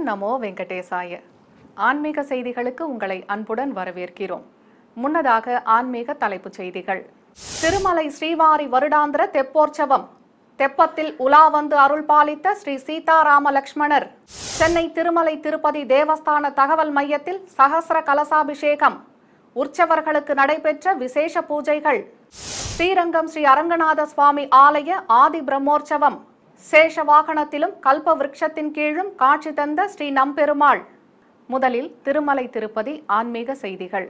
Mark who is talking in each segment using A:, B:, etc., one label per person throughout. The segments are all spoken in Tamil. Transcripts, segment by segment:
A: ஓம் நமோ வெங்கடேசாய ஆன்மீக செய்திகளுக்கு உங்களை அன்புடன் வரவேற்கிறோம் முன்னதாக ஆன்மீக தலைப்புச் செய்திகள் திருமலை ஸ்ரீவாரி வருடாந்திர தெப்போற்சவம் தெப்பத்தில் உலா வந்து அருள் பாலித்த ஸ்ரீ சீதாராம லக்ஷ்மணர் சென்னை திருமலை திருப்பதி தேவஸ்தான தகவல் மையத்தில் சகஸ்ர கலசாபிஷேகம் உற்சவர்களுக்கு நடைபெற்ற விசேஷ பூஜைகள் ஸ்ரீரங்கம் ஸ்ரீ அரங்கநாத சுவாமி ஆலய ஆதி பிரம்மோற்சவம் சேஷ வாகனத்திலும் கல்ப விருட்சத்தின் கீழும் காட்சி தந்த ஸ்ரீ நம்பெருமாள் முதலில் திருமலை திருப்பதி ஆன்மீக செய்திகள்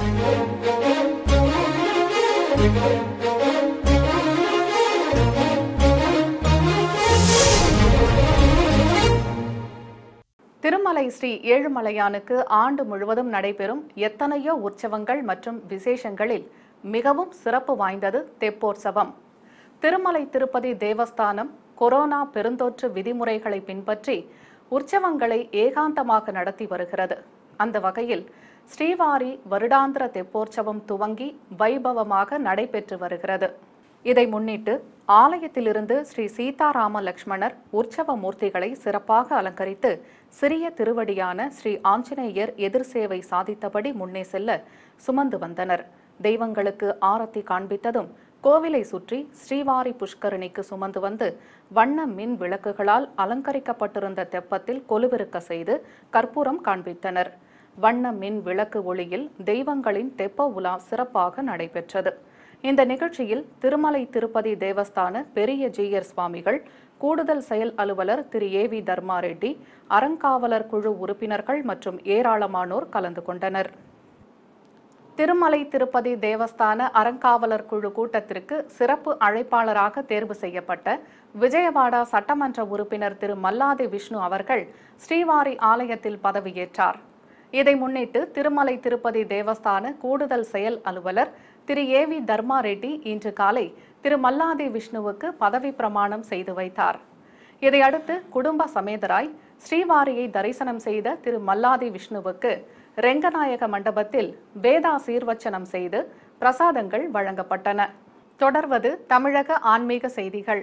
A: திருமலை ஸ்ரீ ஏழுமலையானுக்கு ஆண்டு முழுவதும் நடைபெறும் எத்தனையோ உற்சவங்கள் மற்றும் விசேஷங்களில் மிகவும் சிறப்பு வாய்ந்தது தெப்போற்சவம் திருமலை திருப்பதி தேவஸ்தானம் கொரோனா பெருந்தொற்று விதிமுறைகளை பின்பற்றி உற்சவங்களை ஏகாந்தமாக நடத்தி வருகிறது அந்த வகையில் ஸ்ரீவாரி வருடாந்திர தெப்போற்சவம் துவங்கி வைபவமாக நடைபெற்று வருகிறது இதை முன்னிட்டு ஆலயத்திலிருந்து ஸ்ரீ சீதாராம லக்ஷ்மணர் உற்சவ மூர்த்திகளை சிறப்பாக அலங்கரித்து சிறிய திருவடியான ஸ்ரீ ஆஞ்சநேயர் எதிர் சேவை சாதித்தபடி முன்னே செல்ல சுமந்து வந்தனர் தெய்வங்களுக்கு ஆரத்தி காண்பித்ததும் கோவிலை சுற்றி ஸ்ரீவாரி புஷ்கரணிக்கு சுமந்து வந்து வண்ண மின் விளக்குகளால் அலங்கரிக்கப்பட்டிருந்த தெப்பத்தில் கொலுவிருக்க செய்து கற்பூரம் காண்பித்தனர் வண்ண மின் விளக்கு ஒளியில் தெய்வங்களின் தெப்ப உலா சிறப்பாக நடைபெற்றது இந்த நிகழ்ச்சியில் திருமலை திருப்பதி தேவஸ்தான பெரிய ஜீயர் சுவாமிகள் கூடுதல் செயல் அலுவலர் திரு ஏ வி தர்மா ரெட்டி அறங்காவலர் குழு உறுப்பினர்கள் மற்றும் ஏராளமானோர் கலந்து கொண்டனர் திருமலை திருப்பதி தேவஸ்தான அறங்காவலர் குழு கூட்டத்திற்கு சிறப்பு அழைப்பாளராக தேர்வு செய்யப்பட்ட விஜயவாடா சட்டமன்ற உறுப்பினர் திரு மல்லாதி விஷ்ணு அவர்கள் ஸ்ரீவாரி ஆலயத்தில் பதவியேற்றார் இதை முன்னிட்டு திருமலை திருப்பதி தேவஸ்தான கூடுதல் செயல் அலுவலர் திரு ஏ வி தர்மா ரெட்டி இன்று காலை திரு மல்லாதி விஷ்ணுவுக்கு பதவி பிரமாணம் செய்து வைத்தார் இதையடுத்து குடும்ப சமேதராய் ஸ்ரீவாரியை தரிசனம் செய்த திரு மல்லாதி விஷ்ணுவுக்கு ரெங்கநாயக மண்டபத்தில் வேதா சீர்வச்சனம் செய்து பிரசாதங்கள் வழங்கப்பட்டன தொடர்வது தமிழக ஆன்மீக செய்திகள்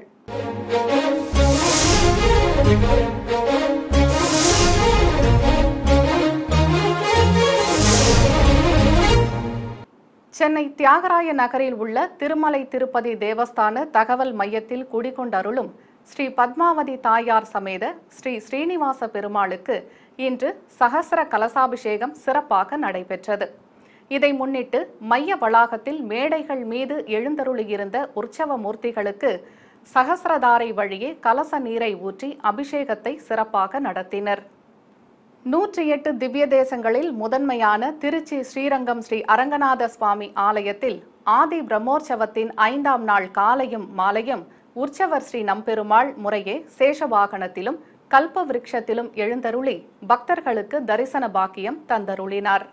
A: சென்னை தியாகராய நகரில் உள்ள திருமலை திருப்பதி தேவஸ்தான தகவல் மையத்தில் குடிகொண்டருளும் ஸ்ரீ பத்மாவதி தாயார் சமேத ஸ்ரீ ஸ்ரீனிவாச பெருமாளுக்கு இன்று சகசர கலசாபிஷேகம் சிறப்பாக நடைபெற்றது இதை முன்னிட்டு மைய வளாகத்தில் மேடைகள் மீது எழுந்தருளியிருந்த உற்சவ மூர்த்திகளுக்கு சகசிரதாரை வழியே கலச நீரை ஊற்றி அபிஷேகத்தை சிறப்பாக நடத்தினர் நூற்றி எட்டு திவ்ய தேசங்களில் முதன்மையான திருச்சி ஸ்ரீரங்கம் ஸ்ரீ அரங்கநாத சுவாமி ஆலயத்தில் ஆதி பிரம்மோற்சவத்தின் ஐந்தாம் நாள் காலையும் மாலையும் உற்சவர் ஸ்ரீ நம்பெருமாள் முறையே சேஷ வாகனத்திலும் கல்ப விருட்சத்திலும் எழுந்தருளி பக்தர்களுக்கு தரிசன பாக்கியம் தந்தருளினார்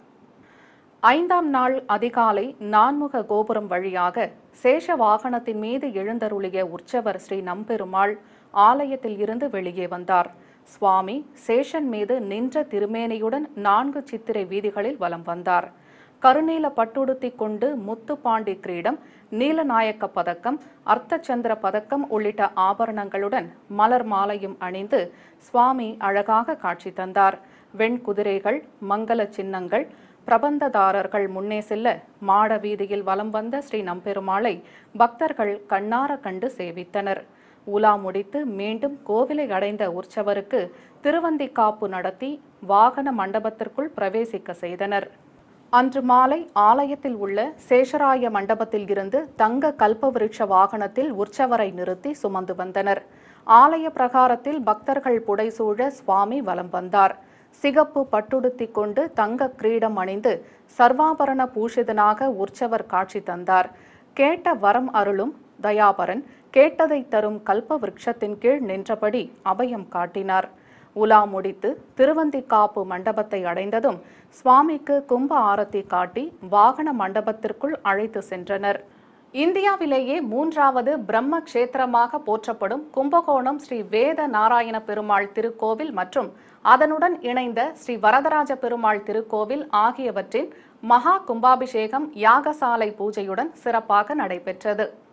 A: ஐந்தாம் நாள் அதிகாலை நான்முக கோபுரம் வழியாக சேஷ வாகனத்தின் மீது எழுந்தருளிய உற்சவர் ஸ்ரீ நம்பெருமாள் ஆலயத்தில் இருந்து வெளியே வந்தார் சுவாமி சேஷன் மீது நின்ற திருமேனியுடன் நான்கு சித்திரை வீதிகளில் வலம் வந்தார் கருநீல பட்டுடுத்தி கொண்டு முத்துப்பாண்டி கிரீடம் நீலநாயக்க பதக்கம் அர்த்தச்சந்திர பதக்கம் உள்ளிட்ட ஆபரணங்களுடன் மலர் மாலையும் அணிந்து சுவாமி அழகாக காட்சி தந்தார் வெண்குதிரைகள் மங்கள சின்னங்கள் பிரபந்ததாரர்கள் முன்னே செல்ல மாட வீதியில் வலம் வந்த ஸ்ரீ நம்பெருமாளை பக்தர்கள் கண்ணார கண்டு சேவித்தனர் உலா முடித்து மீண்டும் கோவிலை அடைந்த உற்சவருக்கு திருவந்திக்காப்பு நடத்தி வாகன மண்டபத்திற்குள் பிரவேசிக்க செய்தனர் அன்று மாலை ஆலயத்தில் உள்ள சேஷராய மண்டபத்தில் இருந்து தங்க கல்பவிருட்ச வாகனத்தில் உற்சவரை நிறுத்தி சுமந்து வந்தனர் ஆலய பிரகாரத்தில் பக்தர்கள் புடைசூழ சுவாமி வலம் வந்தார் சிகப்பு பட்டுடுத்தி கொண்டு தங்க கிரீடம் அணிந்து சர்வாபரண பூஷிதனாக உற்சவர் காட்சி தந்தார் கேட்ட வரம் அருளும் தயாபரன் கேட்டதை தரும் கல்ப விருட்சத்தின் கீழ் நின்றபடி அபயம் காட்டினார் உலா முடித்து திருவந்திக்காப்பு மண்டபத்தை அடைந்ததும் சுவாமிக்கு கும்ப ஆரத்தி காட்டி வாகன மண்டபத்திற்குள் அழைத்து சென்றனர் இந்தியாவிலேயே மூன்றாவது பிரம்ம கஷேத்திரமாக போற்றப்படும் கும்பகோணம் ஸ்ரீ வேத நாராயண பெருமாள் திருக்கோவில் மற்றும் அதனுடன் இணைந்த ஸ்ரீ வரதராஜ பெருமாள் திருக்கோவில் ஆகியவற்றின் மகா கும்பாபிஷேகம் யாகசாலை பூஜையுடன் சிறப்பாக நடைபெற்றது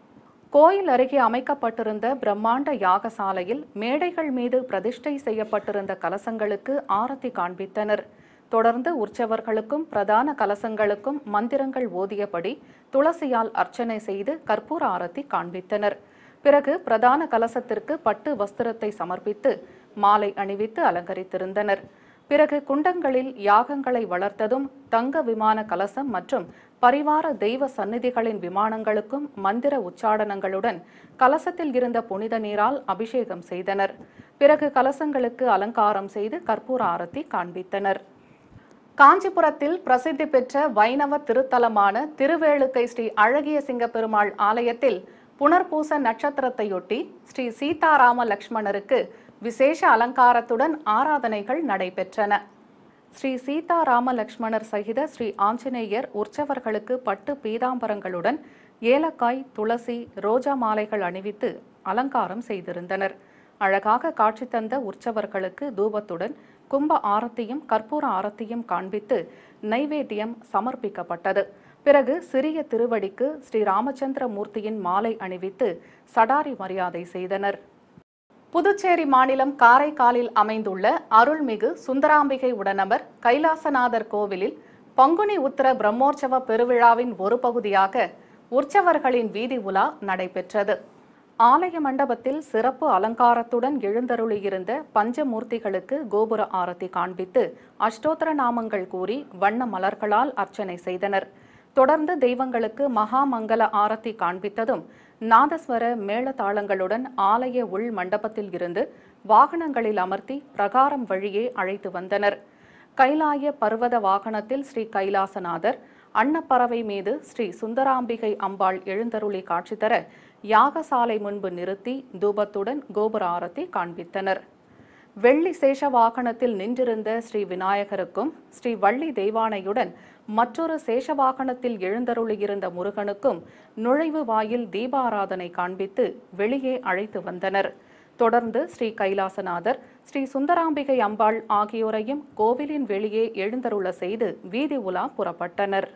A: கோயில் அருகே அமைக்கப்பட்டிருந்த பிரம்மாண்ட யாகசாலையில் மேடைகள் மீது பிரதிஷ்டை செய்யப்பட்டிருந்த கலசங்களுக்கு ஆரத்தி காண்பித்தனர் தொடர்ந்து உற்சவர்களுக்கும் பிரதான கலசங்களுக்கும் மந்திரங்கள் ஓதியபடி துளசியால் அர்ச்சனை செய்து கற்பூர ஆரத்தி காண்பித்தனர் பிறகு பிரதான கலசத்திற்கு பட்டு வஸ்திரத்தை சமர்ப்பித்து மாலை அணிவித்து அலங்கரித்திருந்தனர் பிறகு குண்டங்களில் யாகங்களை வளர்த்ததும் தங்க விமான கலசம் மற்றும் பரிவார தெய்வ சந்நிதிகளின் விமானங்களுக்கும் மந்திர உச்சாடனங்களுடன் கலசத்தில் இருந்த புனித நீரால் அபிஷேகம் செய்தனர் பிறகு கலசங்களுக்கு அலங்காரம் செய்து கற்பூர ஆரத்தி காண்பித்தனர் காஞ்சிபுரத்தில் பிரசித்தி பெற்ற வைணவ திருத்தலமான திருவேளுக்கை ஸ்ரீ அழகிய சிங்க பெருமாள் ஆலயத்தில் புனர்பூச நட்சத்திரத்தையொட்டி ஸ்ரீ சீதாராம லக்ஷ்மணருக்கு விசேஷ அலங்காரத்துடன் ஆராதனைகள் நடைபெற்றன ஸ்ரீ சீதாராம லக்ஷ்மணர் சகித ஸ்ரீ ஆஞ்சநேயர் உற்சவர்களுக்கு பட்டு பீதாம்பரங்களுடன் ஏலக்காய் துளசி ரோஜா மாலைகள் அணிவித்து அலங்காரம் செய்திருந்தனர் அழகாக காட்சி தந்த உற்சவர்களுக்கு தூபத்துடன் கும்ப ஆரத்தியும் கற்பூர ஆரத்தியும் காண்பித்து நைவேத்தியம் சமர்ப்பிக்கப்பட்டது பிறகு சிறிய திருவடிக்கு ஸ்ரீ ராமச்சந்திர மூர்த்தியின் மாலை அணிவித்து சடாரி மரியாதை செய்தனர் புதுச்சேரி மாநிலம் காரைக்காலில் அமைந்துள்ள அருள்மிகு சுந்தராம்பிகை உடனமர் கைலாசநாதர் கோவிலில் பங்குனி உத்திர பிரம்மோற்சவ பெருவிழாவின் ஒரு பகுதியாக உற்சவர்களின் வீதி உலா நடைபெற்றது ஆலய மண்டபத்தில் சிறப்பு அலங்காரத்துடன் எழுந்தருளியிருந்த பஞ்சமூர்த்திகளுக்கு கோபுர ஆரத்தி காண்பித்து அஷ்டோத்திர நாமங்கள் கூறி வண்ண மலர்களால் அர்ச்சனை செய்தனர் தொடர்ந்து தெய்வங்களுக்கு மகா மங்கள ஆரத்தி காண்பித்ததும் நாதஸ்வர மேளதாளங்களுடன் ஆலய உள் மண்டபத்தில் இருந்து வாகனங்களில் அமர்த்தி பிரகாரம் வழியே அழைத்து வந்தனர் கைலாய பர்வத வாகனத்தில் ஸ்ரீ கைலாசநாதர் அன்னப்பறவை மீது ஸ்ரீ சுந்தராம்பிகை அம்பாள் எழுந்தருளி காட்சி தர யாகசாலை முன்பு நிறுத்தி தூபத்துடன் கோபுர ஆரத்தி காண்பித்தனர் வெள்ளி சேஷ வாகனத்தில் நின்றிருந்த ஸ்ரீ விநாயகருக்கும் ஸ்ரீ வள்ளி தெய்வானையுடன் மற்றொரு சேஷ வாகனத்தில் எழுந்தருளியிருந்த முருகனுக்கும் நுழைவு வாயில் தீபாராதனை காண்பித்து வெளியே அழைத்து வந்தனர் தொடர்ந்து ஸ்ரீ கைலாசநாதர் ஸ்ரீ சுந்தராம்பிகை அம்பாள் ஆகியோரையும் கோவிலின் வெளியே எழுந்தருள செய்து வீதி உலா புறப்பட்டனர்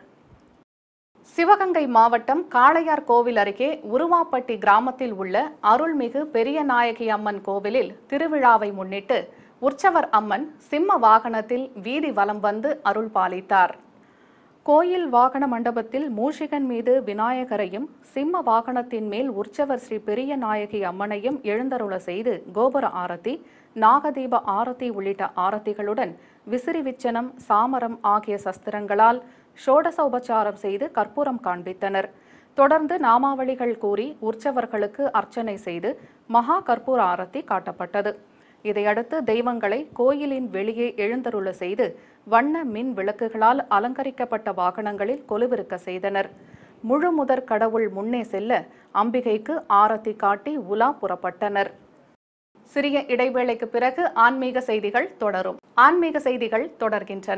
A: சிவகங்கை மாவட்டம் காளையார் கோவில் அருகே உருவாப்பட்டி கிராமத்தில் உள்ள அருள்மிகு பெரியநாயகி அம்மன் கோவிலில் திருவிழாவை முன்னிட்டு உற்சவர் அம்மன் சிம்ம வாகனத்தில் வீதி வலம் வந்து அருள் பாலித்தார் கோயில் வாகன மண்டபத்தில் மூஷிகன் மீது விநாயகரையும் சிம்ம வாகனத்தின் மேல் உற்சவர் ஸ்ரீ பெரிய நாயகி அம்மனையும் எழுந்தருள செய்து கோபுர ஆரத்தி நாகதீப ஆரத்தி உள்ளிட்ட ஆரத்திகளுடன் விசிறி விச்சனம் சாமரம் ஆகிய சஸ்திரங்களால் ஷோடசோபச்சாரம் செய்து கற்பூரம் காண்பித்தனர் தொடர்ந்து நாமாவளிகள் கூறி உற்சவர்களுக்கு அர்ச்சனை செய்து மகா கற்பூர ஆரத்தி காட்டப்பட்டது இதையடுத்து தெய்வங்களை கோயிலின் வெளியே எழுந்தருள செய்து வண்ண மின் விளக்குகளால் அலங்கரிக்கப்பட்ட வாகனங்களில் கொலுவிருக்க செய்தனர் முழு முதற் கடவுள் முன்னே செல்ல அம்பிகைக்கு ஆரத்தி காட்டி உலா புறப்பட்டனர் சிறிய இடைவேளைக்கு பிறகு ஆன்மீக செய்திகள் தொடரும் ஆன்மீக செய்திகள் தொடர்கின்றன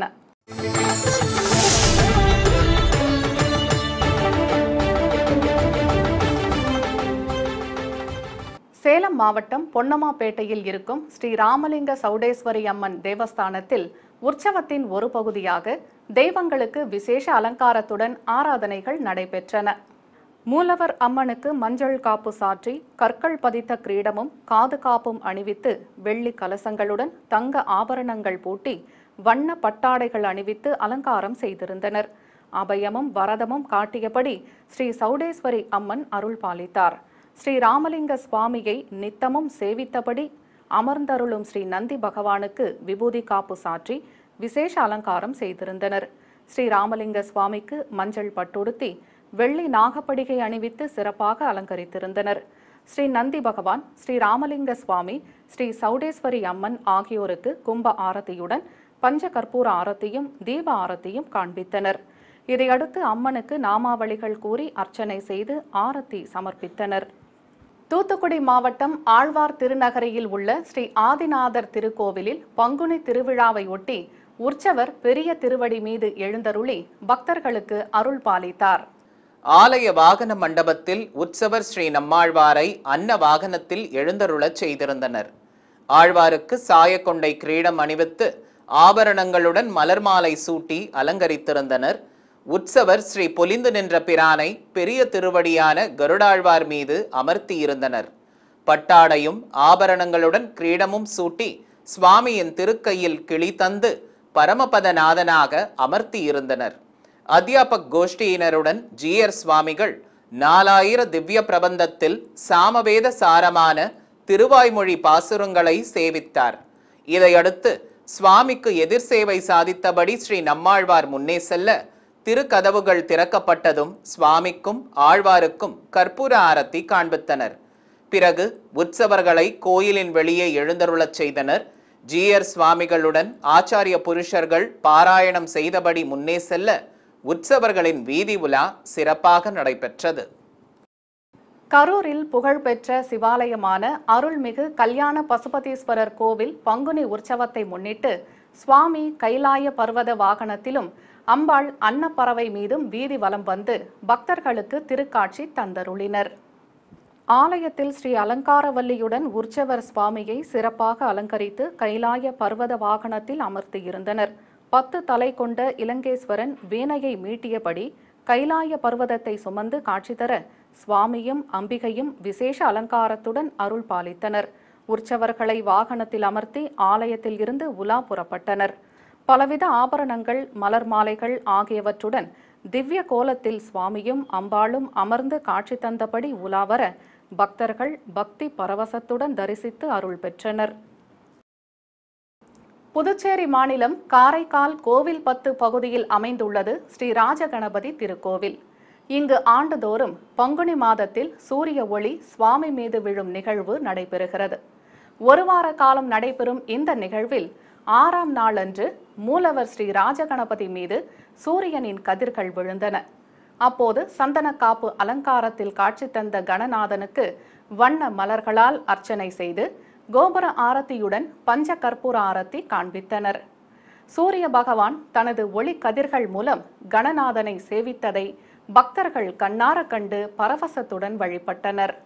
A: சேலம் மாவட்டம் பொன்னம்மாப்பேட்டையில் இருக்கும் ஸ்ரீ ராமலிங்க சௌடேஸ்வரி அம்மன் தேவஸ்தானத்தில் உற்சவத்தின் ஒரு பகுதியாக தெய்வங்களுக்கு விசேஷ அலங்காரத்துடன் ஆராதனைகள் நடைபெற்றன மூலவர் அம்மனுக்கு மஞ்சள் காப்பு சாற்றி கற்கள் பதித்த கிரீடமும் காது காப்பும் அணிவித்து வெள்ளி கலசங்களுடன் தங்க ஆபரணங்கள் பூட்டி வண்ண பட்டாடைகள் அணிவித்து அலங்காரம் செய்திருந்தனர் அபயமும் வரதமும் காட்டியபடி ஸ்ரீ சௌடேஸ்வரி அம்மன் அருள் பாலித்தார் ஸ்ரீ ராமலிங்க சுவாமியை நித்தமும் சேவித்தபடி அமர்ந்தருளும் ஸ்ரீ நந்தி பகவானுக்கு விபூதி காப்பு சாற்றி விசேஷ அலங்காரம் செய்திருந்தனர் ஸ்ரீ ராமலிங்க சுவாமிக்கு மஞ்சள் பட்டுடுத்தி வெள்ளி நாகப்படிகை அணிவித்து சிறப்பாக அலங்கரித்திருந்தனர் ஸ்ரீ நந்தி பகவான் ஸ்ரீ ராமலிங்க சுவாமி ஸ்ரீ சௌடேஸ்வரி அம்மன் ஆகியோருக்கு கும்ப ஆரத்தியுடன் பஞ்ச கற்பூர ஆரத்தியும் தீப ஆரத்தியும் காண்பித்தனர் இதையடுத்து அம்மனுக்கு நாமாவளிகள் கூறி அர்ச்சனை செய்து ஆரத்தி சமர்ப்பித்தனர் தூத்துக்குடி மாவட்டம் ஆழ்வார் திருநகரியில் உள்ள ஸ்ரீ ஆதிநாதர் திருக்கோவிலில் பங்குனி திருவிழாவை ஒட்டி உற்சவர் பெரிய திருவடி மீது எழுந்தருளி பக்தர்களுக்கு அருள் பாலித்தார்
B: ஆலய வாகன மண்டபத்தில் உற்சவர் ஸ்ரீ நம்மாழ்வாரை அன்ன வாகனத்தில் எழுந்தருளச் செய்திருந்தனர் ஆழ்வாருக்கு சாயக்கொண்டை கிரீடம் அணிவித்து ஆபரணங்களுடன் மலர் மாலை சூட்டி அலங்கரித்திருந்தனர் உற்சவர் ஸ்ரீ பொலிந்து நின்ற பிரானை பெரிய திருவடியான கருடாழ்வார் மீது அமர்த்தியிருந்தனர் பட்டாடையும் ஆபரணங்களுடன் கிரீடமும் சூட்டி சுவாமியின் திருக்கையில் கிளி தந்து பரமபதநாதனாக அமர்த்தியிருந்தனர் அத்தியாபக் கோஷ்டியினருடன் ஜீயர் சுவாமிகள் நாலாயிர திவ்ய பிரபந்தத்தில் சாமவேத சாரமான திருவாய்மொழி பாசுரங்களை சேவித்தார் இதையடுத்து சுவாமிக்கு எதிர் சேவை சாதித்தபடி ஸ்ரீ நம்மாழ்வார் முன்னே செல்ல திருக்கதவுகள் திறக்கப்பட்டதும் சுவாமிக்கும் ஆழ்வாருக்கும் கற்பூர ஆரத்தி காண்பித்தனர் பிறகு உற்சவர்களை கோயிலின் வெளியே எழுந்தருளச் செய்தனர் ஜீயர் சுவாமிகளுடன் ஆச்சாரிய புருஷர்கள் பாராயணம் செய்தபடி முன்னே செல்ல உற்சவர்களின் வீதி உலா சிறப்பாக நடைபெற்றது
A: கரூரில் புகழ்பெற்ற சிவாலயமான அருள்மிகு கல்யாண பசுபதீஸ்வரர் கோவில் பங்குனி உற்சவத்தை முன்னிட்டு சுவாமி கைலாய பர்வத வாகனத்திலும் அம்பாள் அன்னப்பறவை மீதும் வீதி வலம் வந்து பக்தர்களுக்கு திருக்காட்சி தந்தருளினர் ஆலயத்தில் ஸ்ரீ அலங்காரவல்லியுடன் உற்சவர் சுவாமியை சிறப்பாக அலங்கரித்து கைலாய பர்வத வாகனத்தில் அமர்த்தியிருந்தனர் பத்து தலை கொண்ட இலங்கேஸ்வரன் வீணையை மீட்டியபடி கைலாய பர்வதத்தை சுமந்து காட்சி தர சுவாமியும் அம்பிகையும் விசேஷ அலங்காரத்துடன் அருள் பாலித்தனர் உற்சவர்களை வாகனத்தில் அமர்த்தி ஆலயத்தில் இருந்து உலா புறப்பட்டனர் பலவித ஆபரணங்கள் மலர் மாலைகள் ஆகியவற்றுடன் திவ்ய கோலத்தில் சுவாமியும் அம்பாளும் அமர்ந்து காட்சி தந்தபடி உலாவர பக்தர்கள் பக்தி பரவசத்துடன் தரிசித்து அருள் பெற்றனர் புதுச்சேரி மாநிலம் காரைக்கால் கோவில்பத்து பகுதியில் அமைந்துள்ளது ஸ்ரீ ராஜகணபதி திருக்கோவில் இங்கு ஆண்டுதோறும் பங்குனி மாதத்தில் சூரிய ஒளி சுவாமி மீது விழும் நிகழ்வு நடைபெறுகிறது ஒரு வார காலம் நடைபெறும் இந்த நிகழ்வில் ஆறாம் நாளன்று மூலவர் ஸ்ரீ ராஜகணபதி மீது சூரியனின் கதிர்கள் விழுந்தன அப்போது சந்தன காப்பு அலங்காரத்தில் காட்சி தந்த கணநாதனுக்கு வண்ண மலர்களால் அர்ச்சனை செய்து கோபுர ஆரத்தியுடன் பஞ்ச கற்பூர ஆரத்தி காண்பித்தனர் சூரிய பகவான் தனது ஒளி கதிர்கள் மூலம் கணநாதனை சேவித்ததை பக்தர்கள் கண்ணார கண்டு பரவசத்துடன் வழிபட்டனர்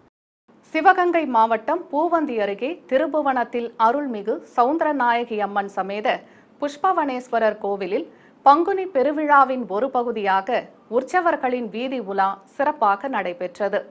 A: சிவகங்கை மாவட்டம் பூவந்தி அருகே திருபுவனத்தில் அருள்மிகு சவுந்தரநாயகி அம்மன் சமேத புஷ்பவனேஸ்வரர் கோவிலில் பங்குனி பெருவிழாவின் ஒரு பகுதியாக உற்சவர்களின் வீதி உலா சிறப்பாக நடைபெற்றது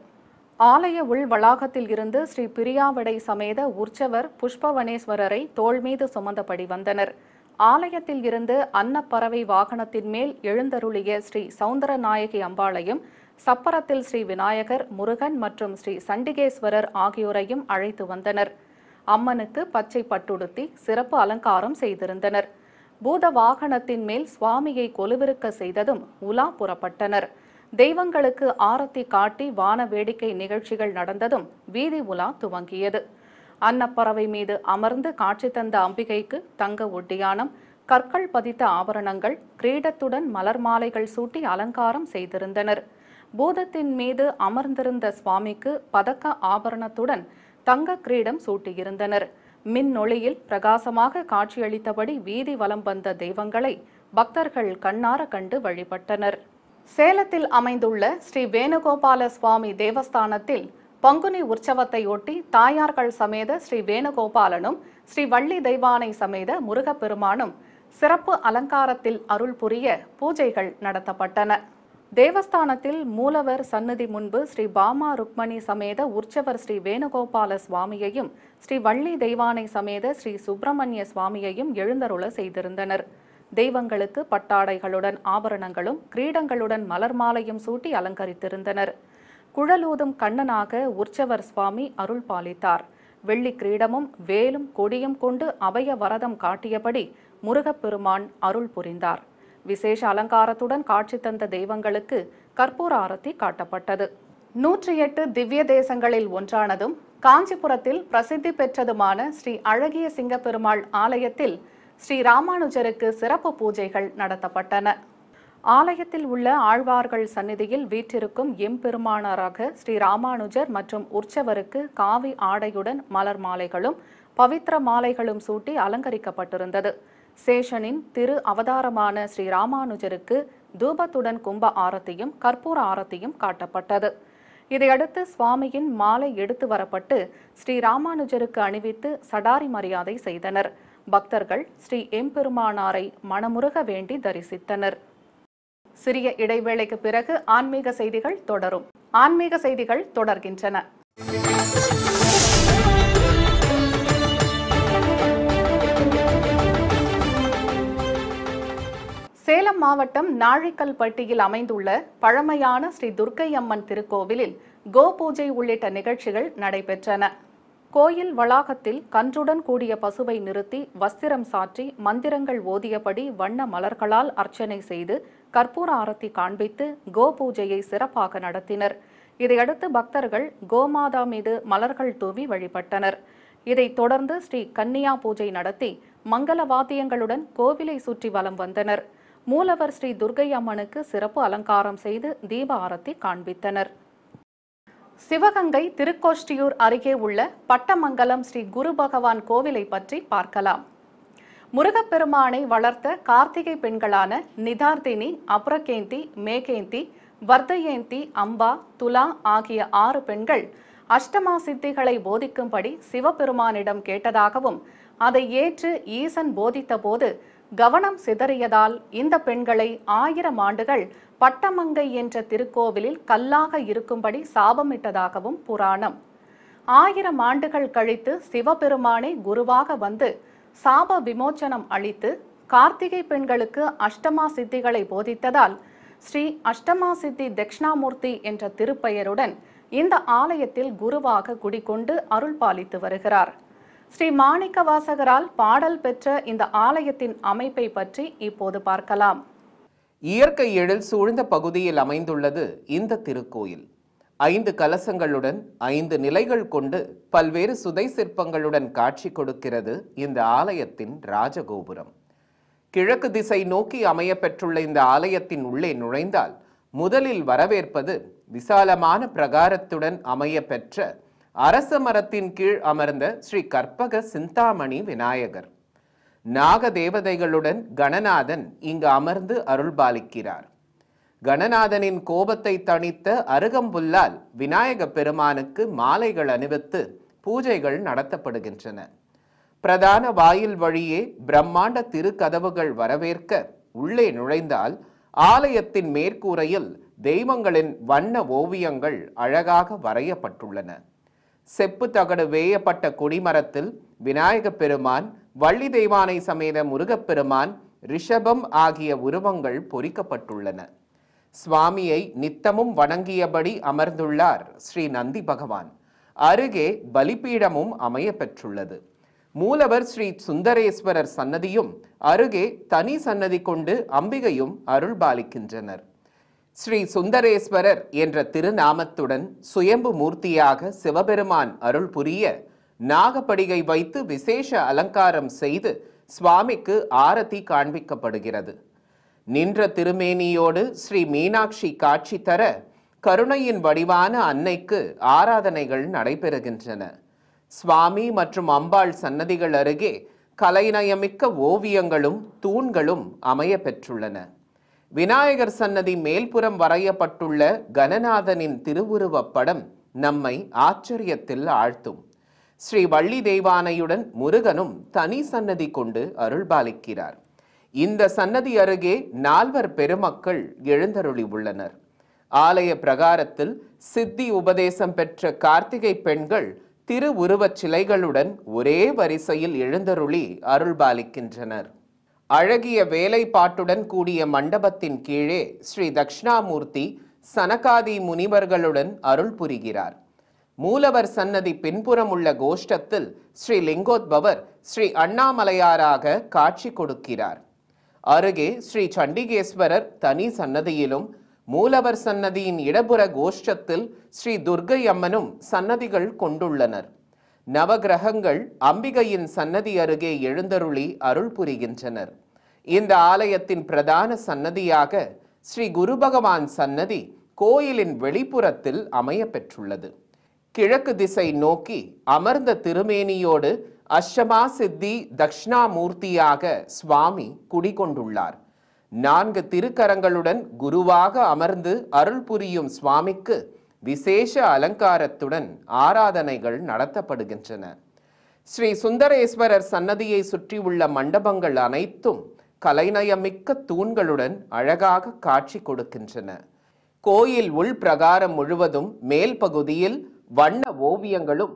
A: ஆலய உள் வளாகத்தில் இருந்து ஸ்ரீ பிரியாவிடை சமேத உற்சவர் புஷ்பவனேஸ்வரரை தோள் மீது சுமந்தபடி வந்தனர் ஆலயத்தில் இருந்து அன்னப்பறவை வாகனத்தின் மேல் எழுந்தருளிய ஸ்ரீ சவுந்தரநாயகி அம்பாளையும் சப்பரத்தில் ஸ்ரீ விநாயகர் முருகன் மற்றும் ஸ்ரீ சண்டிகேஸ்வரர் ஆகியோரையும் அழைத்து வந்தனர் அம்மனுக்கு பச்சை பட்டுடுத்தி சிறப்பு அலங்காரம் செய்திருந்தனர் பூத வாகனத்தின் மேல் சுவாமியை கொலுவிருக்க செய்ததும் உலா புறப்பட்டனர் தெய்வங்களுக்கு ஆரத்தி காட்டி வான வேடிக்கை நிகழ்ச்சிகள் நடந்ததும் வீதி உலா துவங்கியது அன்னப்பறவை மீது அமர்ந்து காட்சி தந்த அம்பிகைக்கு தங்க ஒட்டியானம் கற்கள் பதித்த ஆபரணங்கள் கிரீடத்துடன் மலர் மாலைகள் சூட்டி அலங்காரம் செய்திருந்தனர் பூதத்தின் மீது அமர்ந்திருந்த சுவாமிக்கு பதக்க ஆபரணத்துடன் தங்க கிரீடம் சூட்டியிருந்தனர் மின்னொளியில் பிரகாசமாக காட்சியளித்தபடி வீதி வலம் வந்த தெய்வங்களை பக்தர்கள் கண்ணார கண்டு வழிபட்டனர் சேலத்தில் அமைந்துள்ள ஸ்ரீ வேணுகோபால சுவாமி தேவஸ்தானத்தில் பங்குனி உற்சவத்தையொட்டி தாயார்கள் சமேத ஸ்ரீ வேணுகோபாலனும் ஸ்ரீ வள்ளி தெய்வானை சமேத முருகப்பெருமானும் சிறப்பு அலங்காரத்தில் அருள் புரிய பூஜைகள் நடத்தப்பட்டன தேவஸ்தானத்தில் மூலவர் சன்னதி முன்பு ஸ்ரீ பாமா ருக்மணி சமேத உற்சவர் ஸ்ரீ வேணுகோபால சுவாமியையும் ஸ்ரீ வள்ளி தெய்வானை சமேத ஸ்ரீ சுப்பிரமணிய சுவாமியையும் எழுந்தருள செய்திருந்தனர் தெய்வங்களுக்கு பட்டாடைகளுடன் ஆபரணங்களும் கிரீடங்களுடன் மலர் மாலையும் சூட்டி அலங்கரித்திருந்தனர் குழலூதும் கண்ணனாக உற்சவர் சுவாமி அருள் பாலித்தார் வெள்ளி கிரீடமும் வேலும் கொடியும் கொண்டு அபய வரதம் காட்டியபடி முருகப்பெருமான் அருள் புரிந்தார் விசேஷ அலங்காரத்துடன் காட்சி தந்த தெய்வங்களுக்கு கற்பூர ஆரத்தி காட்டப்பட்டது நூற்றி எட்டு திவ்ய தேசங்களில் ஒன்றானதும் காஞ்சிபுரத்தில் பிரசித்தி பெற்றதுமான ஸ்ரீ அழகிய சிங்கப்பெருமாள் ஆலயத்தில் ஸ்ரீ ராமானுஜருக்கு சிறப்பு பூஜைகள் நடத்தப்பட்டன ஆலயத்தில் உள்ள ஆழ்வார்கள் சந்நிதியில் வீற்றிருக்கும் எம்பெருமானாராக ஸ்ரீ ராமானுஜர் மற்றும் உற்சவருக்கு காவி ஆடையுடன் மலர் மாலைகளும் பவித்திர மாலைகளும் சூட்டி அலங்கரிக்கப்பட்டிருந்தது சேஷனின் திரு அவதாரமான ஸ்ரீ ராமானுஜருக்கு தூபத்துடன் கும்ப ஆரத்தியும் கற்பூர ஆரத்தியும் காட்டப்பட்டது இதையடுத்து சுவாமியின் மாலை எடுத்து வரப்பட்டு ஸ்ரீ ராமானுஜருக்கு அணிவித்து சடாரி மரியாதை செய்தனர் பக்தர்கள் ஸ்ரீ எம்பெருமானாரை மனமுருக வேண்டி தரிசித்தனர் சிறிய இடைவேளைக்கு பிறகு ஆன்மீக செய்திகள் தொடரும் ஆன்மீக செய்திகள் தொடர்கின்றன சேலம் மாவட்டம் நாழிக்கல்பட்டியில் அமைந்துள்ள பழமையான ஸ்ரீ துர்க்கை அம்மன் திருக்கோவிலில் கோ பூஜை உள்ளிட்ட நிகழ்ச்சிகள் நடைபெற்றன கோயில் வளாகத்தில் கன்றுடன் கூடிய பசுவை நிறுத்தி வஸ்திரம் சாற்றி மந்திரங்கள் ஓதியபடி வண்ண மலர்களால் அர்ச்சனை செய்து கற்பூர ஆரத்தி காண்பித்து கோ பூஜையை சிறப்பாக நடத்தினர் இதையடுத்து பக்தர்கள் கோமாதா மீது மலர்கள் தூவி வழிபட்டனர் இதைத் தொடர்ந்து ஸ்ரீ கன்னியா பூஜை நடத்தி மங்கள வாத்தியங்களுடன் கோவிலை சுற்றி வலம் வந்தனர் மூலவர் ஸ்ரீ துர்க்கை அம்மனுக்கு சிறப்பு அலங்காரம் செய்து தீப ஆரத்தி காண்பித்தனர் சிவகங்கை திருக்கோஷ்டியூர் அருகே உள்ள பட்டமங்கலம் ஸ்ரீ குரு பகவான் கோவிலை பற்றி பார்க்கலாம் முருகப்பெருமானை வளர்த்த கார்த்திகை பெண்களான நிதார்த்தினி அப்ரகேந்தி மேகேந்தி வர்தயேந்தி அம்பா துலா ஆகிய ஆறு பெண்கள் அஷ்டமா சித்திகளை போதிக்கும்படி சிவபெருமானிடம் கேட்டதாகவும் அதை ஏற்று ஈசன் போதித்தபோது கவனம் சிதறியதால் இந்த பெண்களை ஆயிரம் ஆண்டுகள் பட்டமங்கை என்ற திருக்கோவிலில் கல்லாக இருக்கும்படி சாபமிட்டதாகவும் புராணம் ஆயிரம் ஆண்டுகள் கழித்து சிவபெருமானே குருவாக வந்து சாப விமோச்சனம் அளித்து கார்த்திகை பெண்களுக்கு அஷ்டமா சித்திகளை போதித்ததால் ஸ்ரீ அஷ்டமா சித்தி தட்சிணாமூர்த்தி என்ற திருப்பெயருடன் இந்த ஆலயத்தில் குருவாக குடிகொண்டு அருள் பாலித்து வருகிறார் ஸ்ரீ மாணிக்க வாசகரால் பாடல் பெற்ற இந்த ஆலயத்தின் அமைப்பை பற்றி இப்போது பார்க்கலாம்
B: இயற்கை எழில் சூழ்ந்த பகுதியில் அமைந்துள்ளது இந்த திருக்கோயில் ஐந்து கலசங்களுடன் ஐந்து நிலைகள் கொண்டு பல்வேறு சுதை சிற்பங்களுடன் காட்சி கொடுக்கிறது இந்த ஆலயத்தின் ராஜகோபுரம் கிழக்கு திசை நோக்கி அமைய பெற்றுள்ள இந்த ஆலயத்தின் உள்ளே நுழைந்தால் முதலில் வரவேற்பது விசாலமான பிரகாரத்துடன் அமைய பெற்ற அரச மரத்தின் கீழ் அமர்ந்த ஸ்ரீ கற்பக சிந்தாமணி விநாயகர் நாக தேவதைகளுடன் கணநாதன் இங்கு அமர்ந்து அருள்பாலிக்கிறார் கணநாதனின் கோபத்தை தணித்த அருகம்புல்லால் விநாயக பெருமானுக்கு மாலைகள் அணிவித்து பூஜைகள் நடத்தப்படுகின்றன பிரதான வாயில் வழியே பிரம்மாண்ட திருக்கதவுகள் வரவேற்க உள்ளே நுழைந்தால் ஆலயத்தின் மேற்கூரையில் தெய்வங்களின் வண்ண ஓவியங்கள் அழகாக வரையப்பட்டுள்ளன செப்பு தகடு வேயப்பட்ட கொடிமரத்தில் விநாயக பெருமான் வள்ளி தெய்வானை சமேத முருகப்பெருமான் ரிஷபம் ஆகிய உருவங்கள் பொறிக்கப்பட்டுள்ளன சுவாமியை நித்தமும் வணங்கியபடி அமர்ந்துள்ளார் ஸ்ரீ நந்தி பகவான் அருகே பலிபீடமும் அமைய பெற்றுள்ளது மூலவர் ஸ்ரீ சுந்தரேஸ்வரர் சன்னதியும் அருகே தனி சன்னதி கொண்டு அம்பிகையும் அருள்பாலிக்கின்றனர் ஸ்ரீ சுந்தரேஸ்வரர் என்ற திருநாமத்துடன் சுயம்பு மூர்த்தியாக சிவபெருமான் அருள் புரிய நாகப்படிகை வைத்து விசேஷ அலங்காரம் செய்து சுவாமிக்கு ஆரத்தி காண்பிக்கப்படுகிறது நின்ற திருமேனியோடு ஸ்ரீ மீனாட்சி காட்சி தர கருணையின் வடிவான அன்னைக்கு ஆராதனைகள் நடைபெறுகின்றன சுவாமி மற்றும் அம்பாள் சன்னதிகள் அருகே கலைநயமிக்க ஓவியங்களும் தூண்களும் அமைய பெற்றுள்ளன விநாயகர் சன்னதி மேல்புறம் வரையப்பட்டுள்ள கணநாதனின் திருவுருவப் படம் நம்மை ஆச்சரியத்தில் ஆழ்த்தும் ஸ்ரீ வள்ளி தெய்வானையுடன் முருகனும் தனி சன்னதி கொண்டு அருள்பாலிக்கிறார் இந்த சன்னதி அருகே நால்வர் பெருமக்கள் எழுந்தருளி உள்ளனர் ஆலய பிரகாரத்தில் சித்தி உபதேசம் பெற்ற கார்த்திகை பெண்கள் திருவுருவச் சிலைகளுடன் ஒரே வரிசையில் எழுந்தருளி அருள்பாலிக்கின்றனர் அழகிய வேலைப்பாட்டுடன் கூடிய மண்டபத்தின் கீழே ஸ்ரீ தக்ஷணாமூர்த்தி சனகாதி முனிவர்களுடன் அருள் புரிகிறார் மூலவர் சன்னதி பின்புறம் உள்ள கோஷ்டத்தில் ஸ்ரீ லிங்கோத்பவர் ஸ்ரீ அண்ணாமலையாராக காட்சி கொடுக்கிறார் அருகே ஸ்ரீ சண்டிகேஸ்வரர் தனி சன்னதியிலும் மூலவர் சன்னதியின் இடப்புற கோஷ்டத்தில் ஸ்ரீ துர்க்கை அம்மனும் சன்னதிகள் கொண்டுள்ளனர் நவகிரகங்கள் அம்பிகையின் சன்னதி அருகே எழுந்தருளி அருள் புரிகின்றனர் இந்த ஆலயத்தின் பிரதான சன்னதியாக ஸ்ரீ குரு பகவான் சன்னதி கோயிலின் வெளிப்புறத்தில் அமைய பெற்றுள்ளது கிழக்கு திசை நோக்கி அமர்ந்த திருமேனியோடு அஷ்டமா சித்தி தக்ஷணாமூர்த்தியாக சுவாமி குடிகொண்டுள்ளார் நான்கு திருக்கரங்களுடன் குருவாக அமர்ந்து அருள் புரியும் சுவாமிக்கு விசேஷ அலங்காரத்துடன் ஆராதனைகள் நடத்தப்படுகின்றன ஸ்ரீ சுந்தரேஸ்வரர் சன்னதியை சுற்றியுள்ள மண்டபங்கள் அனைத்தும் கலைநயமிக்க தூண்களுடன் அழகாக காட்சி கொடுக்கின்றன கோயில் உள் பிரகாரம் முழுவதும் மேல் பகுதியில் வண்ண ஓவியங்களும்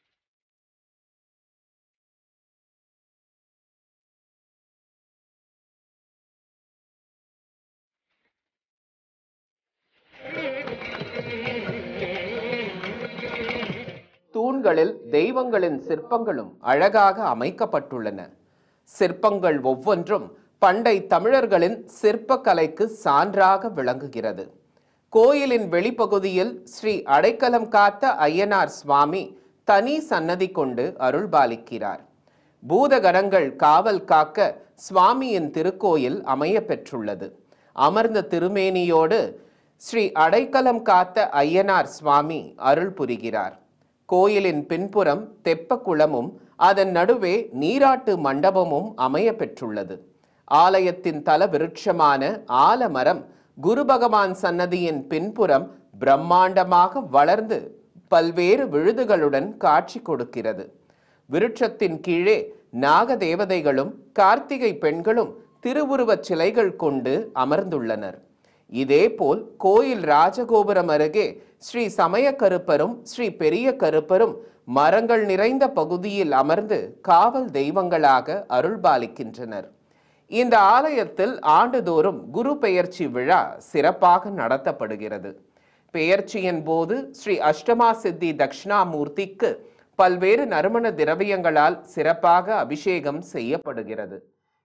B: தூண்களில் தெய்வங்களின் சிற்பங்களும் அழகாக அமைக்கப்பட்டுள்ளன சிற்பங்கள் ஒவ்வொன்றும் பண்டை தமிழர்களின் சிற்பக்கலைக்கு சான்றாக விளங்குகிறது கோயிலின் வெளிப்பகுதியில் ஸ்ரீ அடைக்கலம் காத்த ஐயனார் சுவாமி தனி சன்னதி கொண்டு அருள்பாலிக்கிறார் பூதகணங்கள் காவல் காக்க சுவாமியின் திருக்கோயில் அமைய பெற்றுள்ளது அமர்ந்த திருமேனியோடு ஸ்ரீ அடைக்கலம் காத்த ஐயனார் சுவாமி அருள் புரிகிறார் கோயிலின் பின்புறம் தெப்ப குளமும் அதன் நடுவே நீராட்டு மண்டபமும் அமைய பெற்றுள்ளது ஆலயத்தின் தல விருட்சமான ஆலமரம் குரு பகவான் சன்னதியின் பின்புறம் பிரம்மாண்டமாக வளர்ந்து பல்வேறு விழுதுகளுடன் காட்சி கொடுக்கிறது விருட்சத்தின் கீழே நாக தேவதைகளும் கார்த்திகை பெண்களும் திருவுருவச் சிலைகள் கொண்டு அமர்ந்துள்ளனர் இதேபோல் கோயில் ராஜகோபுரம் அருகே ஸ்ரீ சமய கருப்பரும் ஸ்ரீ பெரிய கருப்பரும் மரங்கள் நிறைந்த பகுதியில் அமர்ந்து காவல் தெய்வங்களாக அருள்பாலிக்கின்றனர் இந்த ஆலயத்தில் ஆண்டுதோறும் குரு பெயர்ச்சி விழா சிறப்பாக நடத்தப்படுகிறது பெயர்ச்சியின் போது ஸ்ரீ அஷ்டமா சித்தி தட்சிணாமூர்த்திக்கு பல்வேறு நறுமண திரவியங்களால் சிறப்பாக அபிஷேகம் செய்யப்படுகிறது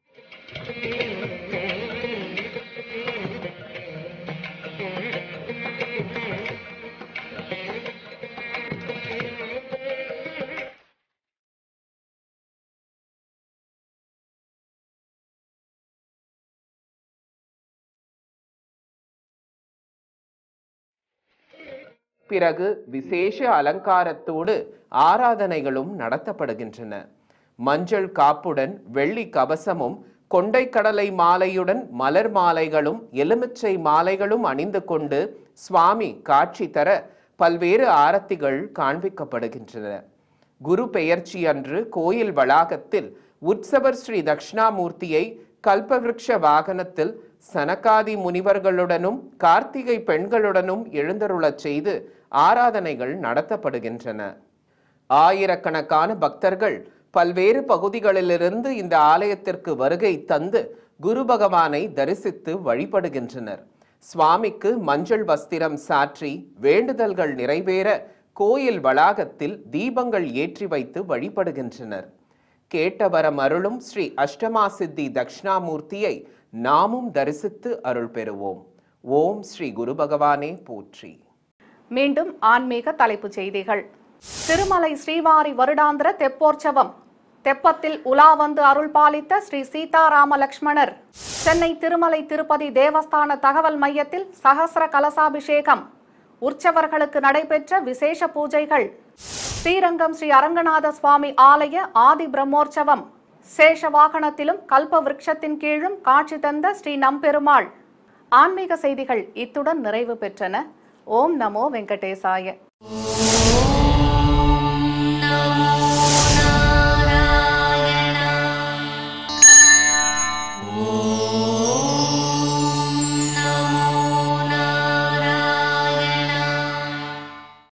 B: பிறகு விசேஷ அலங்காரத்தோடு ஆராதனைகளும் நடத்தப்படுகின்றன மஞ்சள் காப்புடன் வெள்ளி கவசமும் கொண்டைக்கடலை மாலையுடன் மலர் மாலைகளும் எலுமிச்சை மாலைகளும் அணிந்து கொண்டு சுவாமி காட்சி தர பல்வேறு ஆரத்திகள் காண்பிக்கப்படுகின்றன குரு பெயர்ச்சி அன்று கோயில் வளாகத்தில் உற்சவர் ஸ்ரீ தட்சிணாமூர்த்தியை கல்பவிருக்ஷ வாகனத்தில் சனகாதி முனிவர்களுடனும் கார்த்திகை பெண்களுடனும் எழுந்தருளச் செய்து ஆராதனைகள் நடத்தப்படுகின்றன ஆயிரக்கணக்கான பக்தர்கள் பல்வேறு பகுதிகளிலிருந்து இந்த ஆலயத்திற்கு வருகை தந்து குரு பகவானை தரிசித்து வழிபடுகின்றனர் சுவாமிக்கு மஞ்சள் வஸ்திரம் சாற்றி வேண்டுதல்கள் நிறைவேற கோயில் வளாகத்தில் தீபங்கள் ஏற்றி வைத்து வழிபடுகின்றனர் கேட்டவரம் அருளும் ஸ்ரீ அஷ்டமா சித்தி தட்சிணாமூர்த்தியை நாமும் தரிசித்து அருள் பெறுவோம் ஓம் ஸ்ரீ குரு பகவானே போற்றி
A: மீண்டும் ஆன்மீக தலைப்புச் செய்திகள் திருமலை ஸ்ரீவாரி வருடாந்திர தெப்போற்சவம் தெப்பத்தில் உலா வந்து அருள் பாலித்த ஸ்ரீ சீதாராம லக்ஷ்மணர் சென்னை திருமலை திருப்பதி தேவஸ்தான தகவல் மையத்தில் சகஸ்ர கலசாபிஷேகம் உற்சவர்களுக்கு நடைபெற்ற விசேஷ பூஜைகள் ஸ்ரீரங்கம் ஸ்ரீ அரங்கநாத சுவாமி ஆலய ஆதி பிரம்மோற்சவம் சேஷ வாகனத்திலும் கல்ப விருட்சத்தின் கீழும் காட்சி தந்த ஸ்ரீ நம்பெருமாள் ஆன்மீக செய்திகள் இத்துடன் நிறைவு பெற்றன ஓம் நமோ வெங்கடேசாய